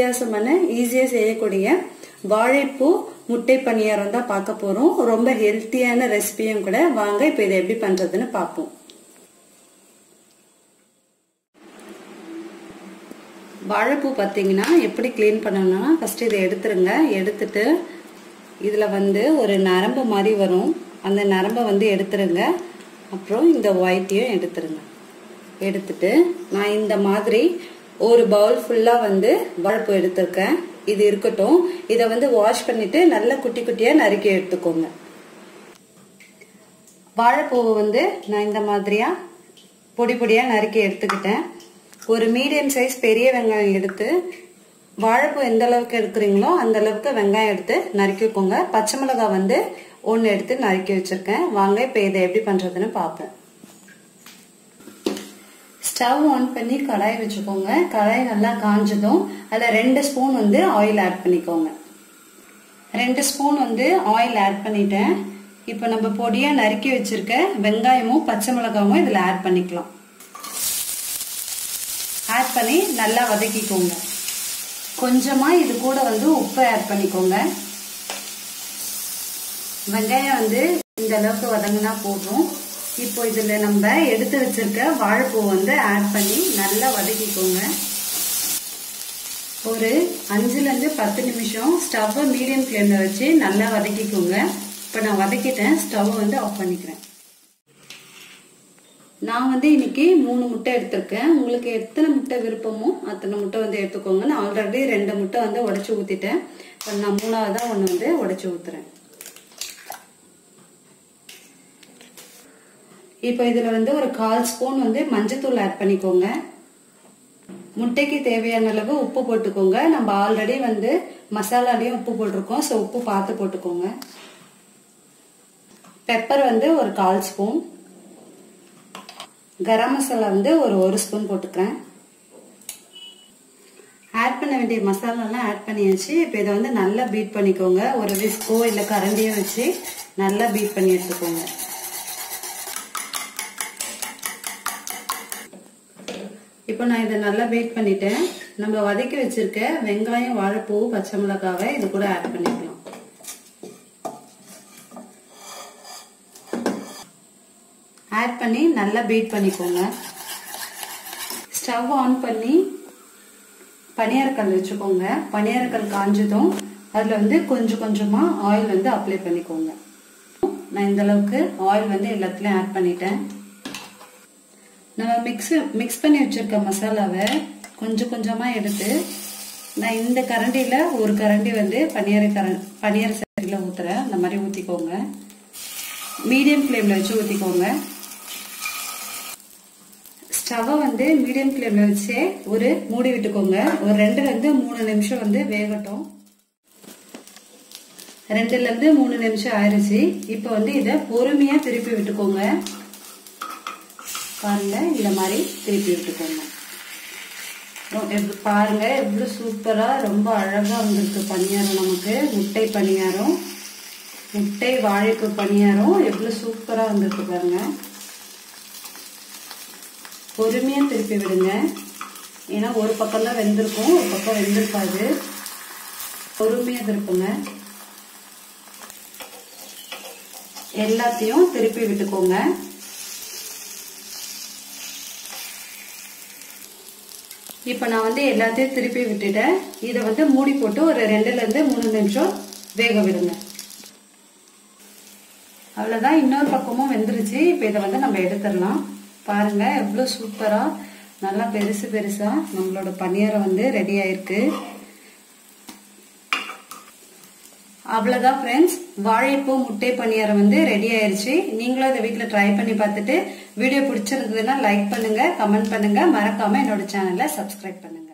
வித்தியாசமான ஈஸியா செய்யக்கூடிய வாழைப்பூ முட்டை பணியாரம் தான் பார்க்க போறோம் ரொம்ப ஹெல்த்தியான ரெசிபியும் கூட வாங்க இப்ப இதை எப்படி பண்றதுன்னு பார்ப்போம் வாழைப்பூ பார்த்தீங்கன்னா எப்படி க்ளீன் பண்ணணும்னா ஃபர்ஸ்ட் இதை எடுத்துருங்க எடுத்துட்டு இதில் வந்து ஒரு நரம்பு மாதிரி வரும் அந்த நரம்பை வந்து எடுத்துருங்க அப்புறம் இந்த ஒயிட்டையும் எடுத்துருங்க எடுத்துட்டு நான் இந்த மாதிரி ஒரு பவுல் ஃபுல்லாக வந்து வாழைப்பூ எடுத்திருக்கேன் இது இருக்கட்டும் இதை வந்து வாஷ் பண்ணிட்டு நல்லா குட்டி குட்டியாக நறுக்கி எடுத்துக்கோங்க வாழைப்பூவை வந்து நான் இந்த மாதிரியா பொடி பொடியாக நறுக்கி எடுத்துக்கிட்டேன் ஒரு மீடியம் சைஸ் பெரிய வெங்காயம் எடுத்து வாழைப்பூ எந்த அளவுக்கு எடுக்கிறீங்களோ அந்த அளவுக்கு வெங்காயம் எடுத்து நறுக்கிக்கோங்க பச்சை மிளகாய் வந்து ஒன்று எடுத்து நறுக்கி வச்சிருக்கேன் வாங்க இப்போ இதை எப்படி பண்ணுறதுன்னு பார்ப்போம் ஸ்டவ் ஆன் பண்ணி கடாய் வச்சுக்கோங்க கடாய் நல்லா காஞ்சதும் அதில் ரெண்டு ஸ்பூன் வந்து ஆயில் ஆட் பண்ணிக்கோங்க ரெண்டு ஸ்பூன் வந்து ஆயில் ஆட் பண்ணிட்டேன் இப்போ நம்ம பொடியாக நறுக்கி வச்சிருக்க வெங்காயமும் பச்சை மிளகாவும் இதில் ஆட் பண்ணிக்கலாம் ஆட் பண்ணி நல்லா வதக்கிக்கோங்க கொஞ்சமாக இது கூட வந்து உப்பு ஆட் பண்ணிக்கோங்க வெங்காயம் வந்து இந்த அளவுக்கு வதங்கினா போதும் இப்போ இதில் நம்ம எடுத்து வச்சிருக்க வாழைப்பூ வந்து ஆட் பண்ணி நல்லா வதக்கிக்கோங்க ஒரு அஞ்சுலேருந்து பத்து நிமிஷம் ஸ்டவ்வை மீடியம் ஃப்ளேமில் வச்சு நல்லா வதக்கிக்கோங்க இப்போ நான் வதக்கிட்டேன் ஸ்டவ்வை வந்து ஆஃப் பண்ணிக்கிறேன் நான் வந்து இன்னைக்கு மூணு முட்டை எடுத்திருக்கேன் உங்களுக்கு எத்தனை முட்டை விருப்பமோ அத்தனை முட்டை வந்து எடுத்துக்கோங்க நான் ஆல்ரெடி ரெண்டு முட்டை வந்து உடச்சி ஊற்றிட்டேன் இப்போ நான் மூணாவதாக ஒன்று வந்து உடச்சி ஊற்றுறேன் இப்போ இதில் வந்து ஒரு கால் ஸ்பூன் வந்து மஞ்சத்தூள் ஆட் பண்ணிக்கோங்க முட்டைக்கு தேவையான அளவு உப்பு போட்டுக்கோங்க நம்ம ஆல்ரெடி வந்து மசாலாலையும் உப்பு போட்டிருக்கோம் ஸோ உப்பு பார்த்து போட்டுக்கோங்க பெப்பர் வந்து ஒரு கால் ஸ்பூன் கரம் மசாலா வந்து ஒரு ஒரு ஸ்பூன் போட்டுக்கிறேன் ஆட் பண்ண வேண்டிய மசாலாலாம் ஆட் பண்ணியாச்சு இப்போ இதை வந்து நல்லா பீட் பண்ணிக்கோங்க ஒரு விஸ்கோ இல்லை கரண்டியோ வச்சு நல்லா பீட் பண்ணி எடுத்துக்கோங்க இப்போ நான் இதை நல்லா பீட் பண்ணிட்டேன் நம்ம வதக்கி வச்சிருக்க வெங்காயம் வாழைப்பூ பச்சை மிளகாவை இது கூட ஆட் பண்ணிக்கலாம் ஆட் பண்ணி நல்லா பீட் பண்ணிக்கோங்க ஸ்டவ் ஆன் பண்ணி பனியாரக்கல் வச்சுக்கோங்க பனியாரக்கல் காஞ்சதும் அதில் வந்து கொஞ்சம் கொஞ்சமாக ஆயில் வந்து அப்ளை பண்ணிக்கோங்க நான் இந்த அளவுக்கு ஆயில் வந்து எல்லாத்துலேயும் ஆட் பண்ணிட்டேன் நம்ம மிக்ஸ் மிக்ஸ் பண்ணி வச்சிருக்க மசாலாவை கொஞ்சம் கொஞ்சமாக எடுத்து நான் இந்த கரண்டியில் ஒரு கரண்டி வந்து பனியார கரண் பனியார சட்டியில் ஊற்றுறேன் அந்த மாதிரி ஊற்றிக்கோங்க மீடியம் ஃப்ளேமில் வச்சு ஊற்றிக்கோங்க ஸ்டவ்வை வந்து மீடியம் ஃப்ளேமில் வச்சு ஒரு மூடி விட்டுக்கோங்க ஒரு ரெண்டுலேருந்து மூணு நிமிஷம் வந்து வேகட்டும் ரெண்டுலேருந்து மூணு நிமிஷம் ஆயிடுச்சு இப்போ வந்து இதை பொறுமையாக திருப்பி விட்டுக்கோங்க பாருங்க இந்த மாதிரி திருப்பி விட்டுக்கோங்க பாருங்க எவ்வளோ சூப்பராக ரொம்ப அழகாக வந்திருக்கு பணியாரம் நமக்கு முட்டை பணியாரம் முட்டை வாழைப்பு பணியாரம் எவ்வளோ சூப்பராக வந்திருக்கு பாருங்க பொறுமையாக திருப்பி விடுங்க ஏன்னா ஒரு பக்கம் தான் வெந்திருக்கும் ஒரு பக்கம் வெந்திருக்காது பொறுமையாக திருப்புங்க எல்லாத்தையும் திருப்பி விட்டுக்கோங்க இப்போ நான் வந்து எல்லாத்தையும் திருப்பி விட்டுட்டேன் இதை வந்து மூடி போட்டு ஒரு ரெண்டுலேருந்து மூணு நிமிஷம் வேக விடுங்க அவ்வளோதான் இன்னொரு பக்கமும் வெந்துருச்சு இப்போ இதை வந்து நம்ம எடுத்துடலாம் பாருங்க எவ்வளோ சூப்பராக நல்லா பெருசு பெருசாக நம்மளோட பணியாரம் வந்து ரெடி ஆயிருக்கு அவ்வளோதான் ஃப்ரெண்ட்ஸ் வாழைப்பூ முட்டை பணியாரம் வந்து ரெடி ஆயிருச்சு நீங்களும் இதை வீட்டில் ட்ரை பண்ணி பார்த்துட்டு வீடியோ பிடிச்சிருந்ததுன்னா லைக் பண்ணுங்க கமெண்ட் பண்ணுங்க மறக்காம என்னோட சேனலை சப்ஸ்கிரைப் பண்ணுங்க